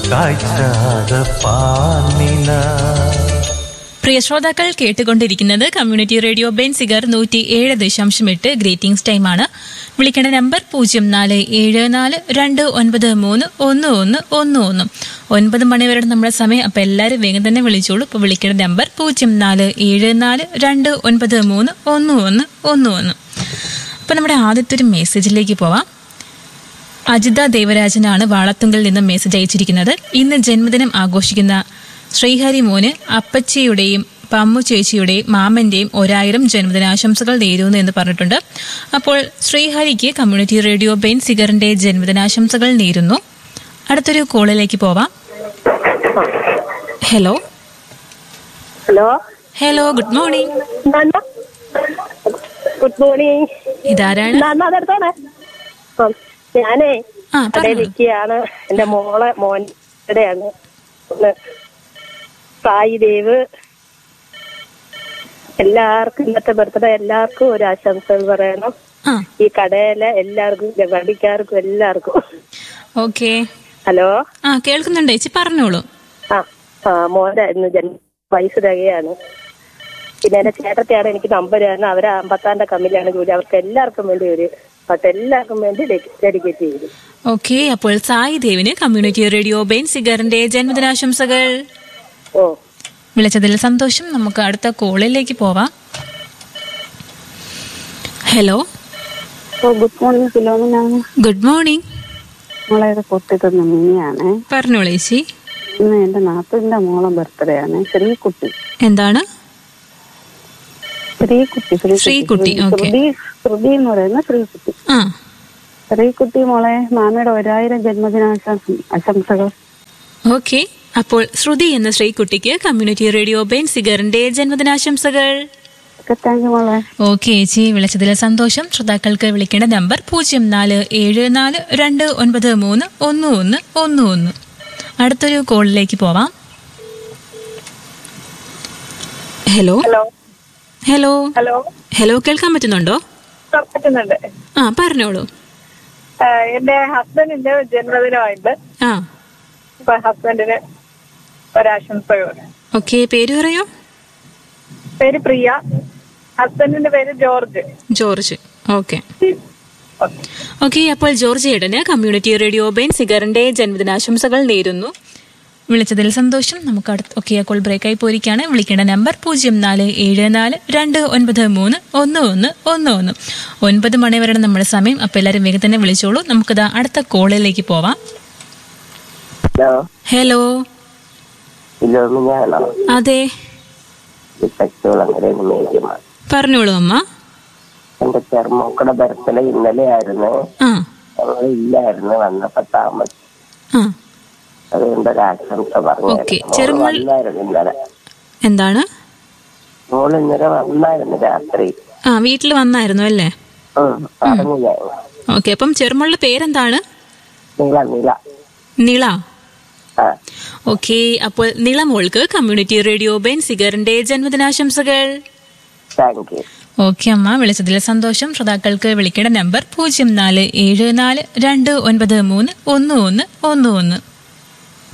കാഴ്ചാത പാനില പ്രിയ ശ്രോതാക്കൾ കേട്ടുകൊണ്ടിരിക്കുന്നത് community radio Benziger നൂറ്റി ഏഴ് ദശാംശം എട്ട് ഗ്രേറ്റിംഗ്സ് ടൈമാണ് വിളിക്കേണ്ട നമ്പർ പൂജ്യം നാല് ഏഴ് നാല് രണ്ട് ഒൻപത് മൂന്ന് ഒന്ന് ഒന്ന് ഒന്ന് ഒന്ന് ഒൻപത് മണി വരെ നമ്മുടെ സമയം അപ്പൊ എല്ലാവരും വേഗം തന്നെ വിളിച്ചോളൂ ഇപ്പൊ വിളിക്കേണ്ട നമ്പർ പൂജ്യം നാല് ഏഴ് നാല് രണ്ട് ഒൻപത് മൂന്ന് ഒന്ന് ഒന്ന് ഒന്ന് ഒന്ന് അപ്പൊ നമ്മുടെ ആദ്യത്തെ ഒരു മെസ്സേജിലേക്ക് പോവാം അജിത ദേവരാജനാണ് വാളത്തുങ്കിൽ നിന്ന് മെസ്സേജ് അയച്ചിരിക്കുന്നത് ഇന്ന് ജന്മദിനം ആഘോഷിക്കുന്ന ശ്രീഹരി മോന് അപ്പച്ചിയുടെയും പമ്മു ചേച്ചിയുടെയും മാമന്റെയും ഒരായിരം ജന്മദിനാശംസകൾ നേരുന്നു എന്ന് പറഞ്ഞിട്ടുണ്ട് അപ്പോൾ ശ്രീഹരിക്ക് കമ്മ്യൂണിറ്റി റേഡിയോ ബെൻ സിഗറിന്റെ ജന്മദിനാശംസകൾ നേരുന്നു അടുത്തൊരു കോളിലേക്ക് പോവാം hello hello hello good morning നാന്ന ഗുഡ് മോർണിംഗ് ഇതാരാണ് നാന്ന അതെടുത്തോണേ ആ, ഞാനേ ആ അവിടെ പറഞ്ഞോളൂ നിൽക്കുകയാണ് എന്റെ മോളെ മോൻ ഇവിടെയാണ് ഒന്ന് സായി ദേവ് എല്ലാവർക്കും ഇന്നത്തെ ബർത്ത്ഡേ എല്ലാവർക്കും ഒരു ആശംസകൾ പറയണം ആ ഈ കടയിലെ എല്ലാവർക്കും വണ്ടിക്കാർക്കും എല്ലാവർക്കും ഓക്കെ ഹലോ ആ കേൾക്കുന്നുണ്ട് ചേച്ചി പറഞ്ഞോളൂ ആ ആ മോന്റെ ഇന്ന് ജന്മ വയസ്സ് തികയാണ് പിന്നെ എന്റെ ചേട്ടത്തെയാണ് എനിക്ക് നമ്പർ തരണം അവരെ അമ്പത്താന്റെ കമ്മിലാണ് ജോലി അവർക്ക് എല്ലാവർക്കും വേണ്ടി ഒരു പാട്ട് എല്ലാവർക്കും വേണ്ടി ഡെഡിക്കേറ്റ് ചെയ്തു ഓക്കെ അപ്പോൾ സായി ദേവിന് കമ്മ്യൂണിറ്റി റേഡിയോ ബെൻ സിഗറിന്റെ ജന്മദിനാശംസകൾ ഓ വിളിച്ചതിൽ സന്തോഷം നമുക്ക് അടുത്ത കോളിലേക്ക് പോവാം ഹലോ ഓ ഗുഡ് മോർണിംഗ് ഫിലോമിനാണ് ഗുഡ് മോർണിംഗ് മോളെ ഇത് പൊട്ടിത്തുന്ന മിനിയാണ് പറഞ്ഞോളൂ ചേച്ചി ഇന്ന് എന്റെ നാത്തൂന്റെ മോളെ ബർത്ത്ഡേ ആണ് ശ്രീകുട്ടി എന്താണ് ശ്രീകുട്ടി ശ്രീകുട്ടി, okay. ശ്രുതി ശ്രുതി എന്ന് പറയുന്ന ശ്രീകുട്ടി ആ ശ്രീകുട്ടി മോളെ മാമയുടെ ഒരായിരം ജന്മദിനാശംസ ആശംസകൾ ഓക്കെ അപ്പോൾ ശ്രുതി എന്ന ശ്രീകുട്ടിക്ക് കമ്മ്യൂണിറ്റി റേഡിയോ ബെൻ സിഗറിന്റെ ജന്മദിനാശംസകൾ ഒക്കെ താങ്ക് യു മോളെ ഓക്കെ ചേച്ചി വിളിച്ചതിൽ സന്തോഷം ശ്രോതാക്കൾക്ക് വിളിക്കേണ്ട നമ്പർ പൂജ്യം നാല് ഏഴ് നാല് രണ്ട് ഒൻപത് മൂന്ന് ഒന്ന് ഒന്ന് ഒന്ന് ഒന്ന് അടുത്തൊരു കോളിലേക്ക് പോവാം hello hello hello hello hello കേൾക്കാൻ പറ്റുന്നുണ്ടോ പറ്റുന്നുണ്ട് ആ പറഞ്ഞോളൂ എന്റെ ഹസ്ബൻഡിന്റെ ജന്മദിനമായിട്ട് ആ ഇപ്പൊ ഹസ്ബൻഡിന് ഒരാശംസകൾ ഓക്കെ പേര് പറയോ പേര് പ്രിയ ഹസ്ബൻഡിന്റെ പേര് ജോർജ് ജോർജ് ഓക്കെ ഓക്കെ അപ്പോൾ ജോർജ് ഏടന് കമ്മ്യൂണിറ്റി റേഡിയോ ബെൻ സിഗറിന്റെ ജന്മദിനാശംസകൾ നേരുന്നു വിളിച്ചതിൽ സന്തോഷം നമുക്ക് അടുത്ത് ഓക്കെ അപ്പോൾ ബ്രേക്കായി പോയിരിക്കുകയാണ് വിളിക്കേണ്ട നമ്പർ പൂജ്യം നാല് ഏഴ് നാല് രണ്ട് ഒൻപത് മൂന്ന് ഒന്ന് ഒന്ന് ഒന്ന് ഒന്ന് ഒൻപത് മണി വരെയാണ് നമ്മുടെ സമയം അപ്പോൾ എല്ലാവരും വേഗം തന്നെ വിളിച്ചോളൂ നമുക്കിത് അടുത്ത കോളിലേക്ക് പോവാം ഹലോ ഹലോ ഫിലോമിനാണോ അതെ അങ്ങനെ മേഘമാണ് പറഞ്ഞോളൂ അമ്മ എന്റെ ചെറുമക്കളുടെ ബർത്ത്ഡേ ഇന്നലെ ആയിരുന്നു ആ ഞങ്ങൾ ഇല്ലായിരുന്നു വന്നപ്പോ താമസം ആ അതുകൊണ്ട് ഒരു ആശംസ പറഞ്ഞു ഓക്കേ, ചെറുമോൾ- വന്നായിരുന്നു ഇന്നലെ എന്താണ് മോൾ ഇന്നലെ വന്നായിരുന്നു രാത്രി ആ വീട്ടിൽ വന്നായിരുന്നു അല്ലേ ഉം, പറഞ്ഞു ഞാൻ ഓക്കെ അപ്പം ചെറുമോളുടെ പേരെന്താണ് നീള നീള നിള ആ ഓക്കെ അപ്പോൾ നിളമോൾക്ക് കമ്മ്യൂണിറ്റി റേഡിയോ ബെൻ സിഗറിന്റെ ജന്മദിനാശംസകൾ താങ്ക് യു ഓക്കെ അമ്മ വിളിച്ചതിൽ സന്തോഷം ശ്രോതാക്കൾക്ക് വിളിക്കേണ്ട നമ്പർ പൂജ്യം നാല് ഏഴ് നാല് രണ്ട് ഒൻപത് മൂന്ന് ഒന്ന് ഒന്ന് ഒന്ന് ഒന്ന്